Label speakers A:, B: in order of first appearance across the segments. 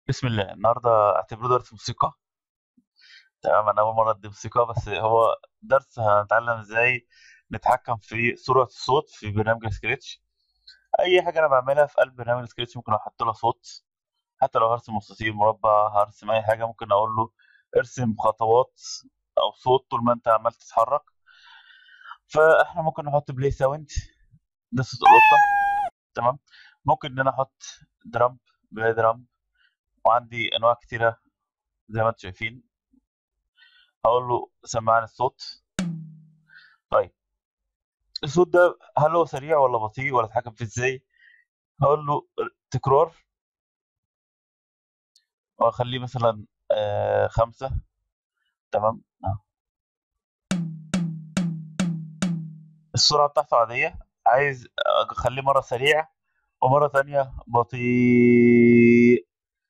A: بسم الله النهارده اعتبره درس موسيقى تمام انا اول مره ادي موسيقى بس هو درس هنتعلم ازاي نتحكم في سرعه الصوت في برنامج السكريتش اي حاجه انا بعملها في قلب برنامج السكريتش ممكن احط لها صوت حتى لو هرسم مستطيل مربع هرسم اي حاجه ممكن اقول له ارسم خطوات او صوت طول ما انت عمال تتحرك فاحنا ممكن نحط بلاي ساوند ده صوت القطه تمام ممكن ان انا احط درام بلاي درام وعندي انواع كتيره زي ما انتم شايفين هقول له سمعني الصوت طيب الصوت ده هل هو سريع ولا بطيء ولا اتحكم فيه ازاي هقول له تكرار واخليه مثلا آه خمسة تمام آه. السرعة بتاعته عادية عايز اخليه مرة سريع ومرة ثانية بطيء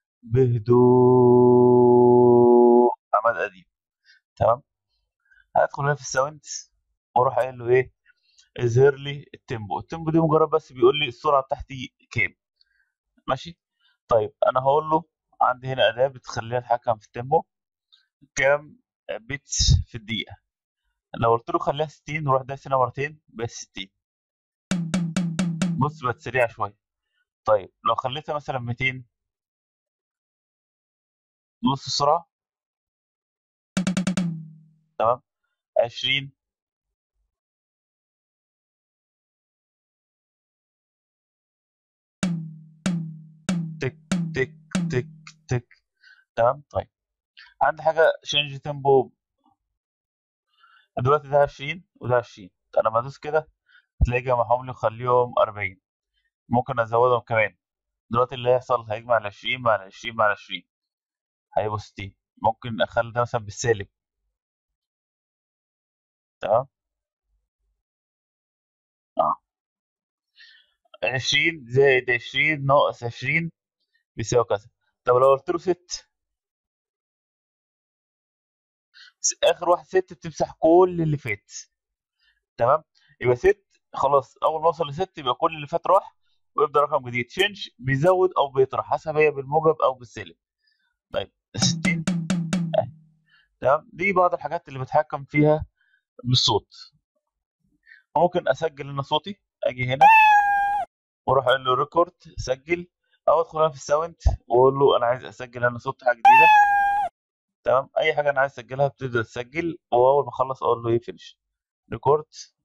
A: بهدوء عماد قديم تمام هدخل هنا في الساوند واروح قايل له ايه اظهر لي التيمبو التيمبو دي مجرد بس بيقول لي السرعه بتاعتي كام ماشي طيب انا هقول له عندي هنا اداه بتخليني اتحكم في التيمبو كام بيتس في الدقيقه لو قلت له خليها 60 وروح دايس هنا مرتين بقت 60 بص بقت سريعه شويه طيب لو خليتها مثلا 200 نص السرعه تمام 20 تك تك تك تك تمام طيب عندي حاجه شينج تيمبو دلوقتي ده 20 وده 20 انا لما ادوس كده هتلاقي جمعهم لي وخليهم 40 ممكن ازودهم كمان دلوقتي اللي هيحصل هيجمع ال 20 مع ال 20 مع ال 20 هيبقوا 60 ممكن اخلي ده مثلا بالسالب تمام اه 20 زائد 20 ناقص 20 بيساوي كذا طب لو قلت له 6 اخر واحد 6 بتمسح كل اللي فات تمام يبقى 6 خلاص اول ما اوصل ل 6 يبقى كل اللي فات راح ويبدا رقم جديد تشينج بيزود او بيطرح حسب هي بالموجب او بالسالب طيب 60 اهي تمام دي بعض الحاجات اللي بتحكم فيها بالصوت ممكن اسجل انا صوتي اجي هنا واروح اقول له ريكورد سجل او ادخل انا في الساوند واقول له انا عايز اسجل انا صوت حاجه جديده تمام اي حاجه انا عايز اسجلها بتبدا تسجل واول ما اخلص اقول له ايه فينش ريكورد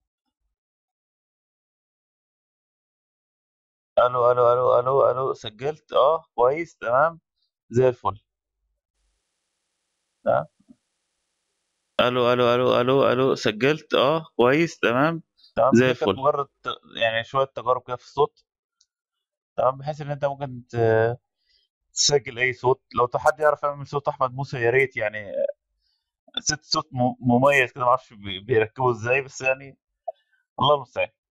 A: الو الو الو الو الو سجلت اه كويس تمام زي الفل تمام الو الو الو الو الو سجلت اه كويس تمام تمام
B: زي
A: دي كانت
B: الفل.
A: مجرد ت- يعني شويه تجارب كده في الصوت تمام بحيث ان انت ممكن ت- تسجل اي صوت لو حد يعرف يعمل صوت احمد موسى يا ريت يعني ست صوت م- مميز كده معرفش بي- بيركبه ازاي بس يعني الله المستعان